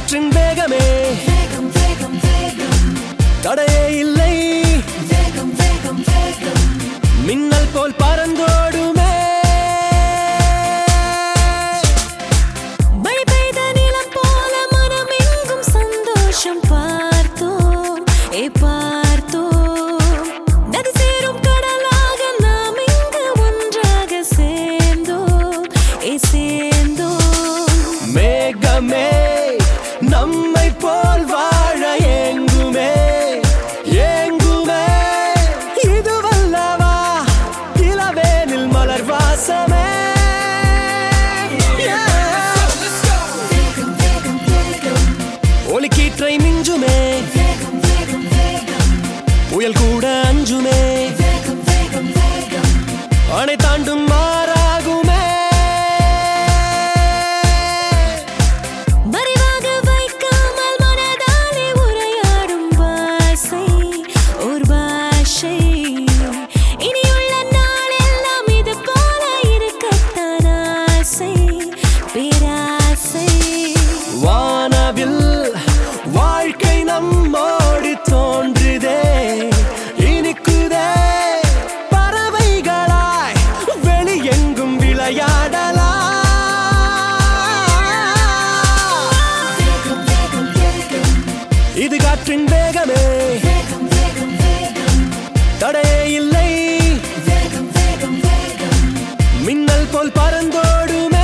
காற்றின் வேகமே வேகம் வேகம் வேகம் தடையே இல்லை வேகம் வேகம் வேகம் மின்னல் போல் பறந்தோடுமே மழை பெய்த நிலம் போல மனம் எங்கும் சந்தோஷம் பார்த்தோம் ஏ பார்த்தோம் நதி சேரும் கடலாக நாம் இங்கு ஒன்றாக சேர்ந்தோம் ஏ சேர்ந்தோம் மேகமே நம்மை போல் வாழ ஏங்குமே ஏங்குமே இதுவல்லவா இளவேனில் மலர் வாசமே Yeah. வேகம் வேகம் வேகம் ஒலிக்கீற்றை மிஞ்சுமே வேகம் வேகம் வேகம் புயல் கூட அஞ்சுமே வேகம் வேகம் வேகம் அணை தாண்டும் மாறாகுமே மறைவாக வைக்காமல் மனதாலே உரையாடும் பாசை ஒரு பாஷை இனியுள்ள நாளெல்லாம் இது போல இருக்கத்தான் ஆசை பேராசை வானவில் வாழ்க்கை நம்மோடி தோன்றுதே இனிக்குதே பறவைகளாய் வெளியெங்கும் விளையாடலாம் வேகம் வேகம் வேகம் இது காற்றின் வேகமே வேகம் வேகம் வேகம் தடையே இல்லை வேகம் வேகம் வேகம் மின்னல் போல் பறந்தோடுமே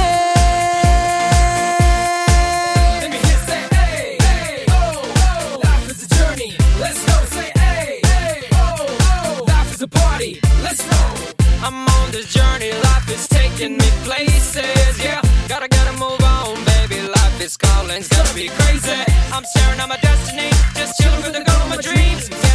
Let me hear say, hey, hey, oh, oh. Life is a journey. Let's go. Say, hey, hey, oh, oh. Life is a party. Let's roll. I'm on this journey. Life is taking me places. Yeah, gotta gotta move on, baby. Life is calling. It's gonna be crazy. I'm staring at my destiny. Just chilling with the girl of my dreams.